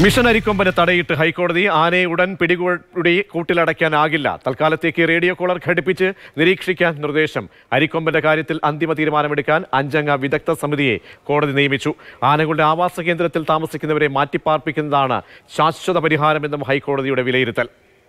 mission അരിക്കൊമ്പന് തടയിട്ട് ഹൈക്കോടതി ആനയെ ഉടൻ പിടികൂടി കൂട്ടിലടയ്ക്കാനാകില്ല തൽക്കാലത്തേക്ക് റേഡിയോ കോളർ ഘടിപ്പിച്ച് നിരീക്ഷിക്കാൻ നിർദ്ദേശം അരിക്കൊമ്പന്റെ കാര്യത്തിൽ അന്തിമ തീരുമാനമെടുക്കാൻ അഞ്ചംഗ വിദഗ്ധ സമിതിയെ കോടതി നിയമിച്ചു ആനകളുടെ ആവാസ കേന്ദ്രത്തിൽ താമസിക്കുന്നവരെ മാറ്റിപ്പാർപ്പിക്കുന്നതാണ് ശാശ്വത പരിഹാരമെന്നും ഹൈക്കോടതിയുടെ വിലയിരുത്തൽ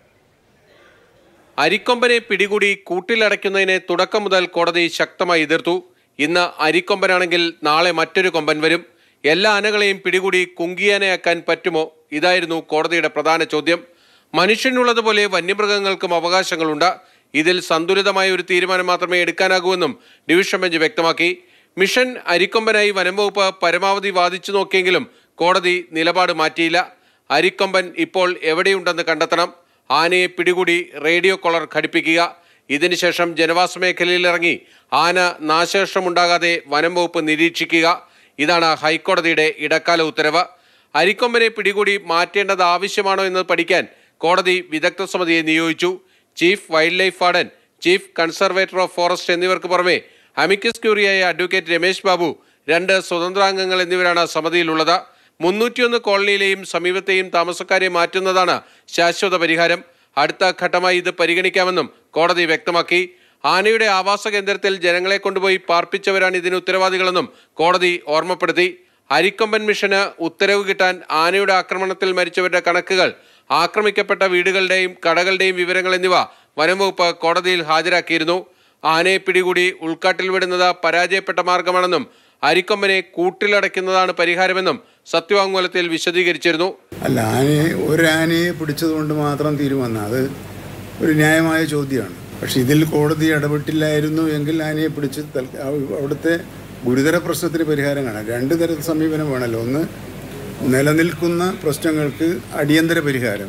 അരിക്കൊമ്പനെ പിടികൂടി കൂട്ടിലടയ്ക്കുന്നതിനെ തുടക്കം മുതൽ കോടതി ശക്തമായി എതിർത്തു ഇന്ന് അരിക്കൊമ്പനാണെങ്കിൽ നാളെ മറ്റൊരു കൊമ്പൻ വരും എല്ലാ ആനകളെയും പിടികൂടി കുങ്കിയാനയാക്കാൻ പറ്റുമോ ഇതായിരുന്നു കോടതിയുടെ പ്രധാന ചോദ്യം മനുഷ്യനുള്ളതുപോലെ വന്യമൃഗങ്ങൾക്കും അവകാശങ്ങളുണ്ട് ഇതിൽ സന്തുലിതമായ ഒരു തീരുമാനം മാത്രമേ എടുക്കാനാകൂവെന്നും ഡിവിഷൻ ബെഞ്ച് വ്യക്തമാക്കി മിഷൻ അരിക്കൊമ്പനായി വനംവകുപ്പ് പരമാവധി വാദിച്ചു നോക്കിയെങ്കിലും കോടതി നിലപാട് മാറ്റിയില്ല അരിക്കൊമ്പൻ ഇപ്പോൾ എവിടെയുണ്ടെന്ന് കണ്ടെത്തണം ആനയെ പിടികൂടി റേഡിയോ കോളർ ഘടിപ്പിക്കുക ഇതിനുശേഷം ജനവാസ മേഖലയിൽ ഇറങ്ങി ആന നാശനഷ്ടമുണ്ടാകാതെ വനം വകുപ്പ് നിരീക്ഷിക്കുക ഇതാണ് ഹൈക്കോടതിയുടെ ഇടക്കാല ഉത്തരവ് അരിക്കൊമ്പനെ പിടികൂടി മാറ്റേണ്ടത് ആവശ്യമാണോ എന്ന് പഠിക്കാൻ കോടതി വിദഗ്ധ സമിതിയെ നിയോഗിച്ചു chief wildlife warden chief conservator of forest എന്നിവർക്ക് പുറമെ അമിക്കസ് ക്യൂറിയായ അഡ്വക്കേറ്റ് രമേശ് ബാബു രണ്ട് സ്വതന്ത്രാംഗങ്ങൾ എന്നിവരാണ് സമിതിയിലുള്ളത് മുന്നൂറ്റിയൊന്ന് കോളനിയിലെയും സമീപത്തെയും താമസക്കാരെ മാറ്റുന്നതാണ് ശാശ്വത പരിഹാരം അടുത്ത ഘട്ടമായി ഇത് പരിഗണിക്കാമെന്നും കോടതി വ്യക്തമാക്കി ആനയുടെ ആവാസ കേന്ദ്രത്തിൽ ജനങ്ങളെ കൊണ്ടുപോയി പാർപ്പിച്ചവരാണ് ഇതിന് ഉത്തരവാദികളെന്നും കോടതി ഓർമ്മപ്പെടുത്തി അരിക്കൊമ്പൻ മിഷന് ഉത്തരവ് കിട്ടാൻ ആനയുടെ ആക്രമണത്തിൽ മരിച്ചവരുടെ കണക്കുകൾ ആക്രമിക്കപ്പെട്ട വീടുകളുടെയും കടകളുടെയും വിവരങ്ങൾ എന്നിവ വനംവകുപ്പ് കോടതിയിൽ ഹാജരാക്കിയിരുന്നു ആനയെ പിടികൂടി ഉൾക്കാട്ടിൽ വിടുന്നത് പരാജയപ്പെട്ട മാർഗമാണെന്നും അരിക്കൊമ്പനെ കൂട്ടിലടയ്ക്കുന്നതാണ് പരിഹാരമെന്നും സത്യവാങ്മൂലത്തിൽ വിശദീകരിച്ചിരുന്നു അല്ല ആനയെ ഒരു ആനയെ പിടിച്ചതുകൊണ്ട് മാത്രം തീരുമാനം അത് ഒരു ന്യായമായ ചോദ്യമാണ് പക്ഷെ ഇതിൽ കോടതി ഇടപെട്ടില്ലായിരുന്നു എങ്കിൽ ആനയെ പിടിച്ച് തൽ- അവ- അവിടുത്തെ ഗുരുതര പ്രശ്നത്തിന് പരിഹാരം കാണാം രണ്ട് തരം സമീപനം വേണമല്ലോ ഒന്ന് നിലനിൽക്കുന്ന പ്രശ്നങ്ങൾക്ക് അടിയന്തര പരിഹാരം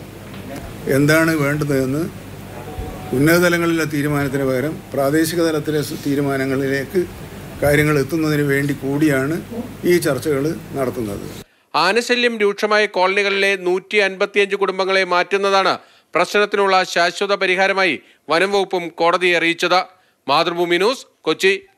എന്താണ് വേണ്ടതെന്ന് ഉന്നത തലങ്ങളിലെ തീരുമാനത്തിന് പകരം പ്രാദേശിക തലത്തിലെ സ് തീരുമാനങ്ങളിലേക്ക് കാര്യങ്ങൾ എത്തുന്നതിന് വേണ്ടി കൂടിയാണ് ഈ ചർച്ചകൾ നടത്തുന്നത് ആനശല്യം രൂക്ഷമായ കോളനികളിലെ നൂറ്റി അൻപത്തിയഞ്ച് കുടുംബങ്ങളെ മാറ്റുന്നതാണ് പ്രശ്നത്തിനുള്ള ശാശ്വത പരിഹാരമായി വനം വകുപ്പും കോടതിയെ അറിയിച്ചത് മാതൃഭൂമി ന്യൂസ് കൊച്ചി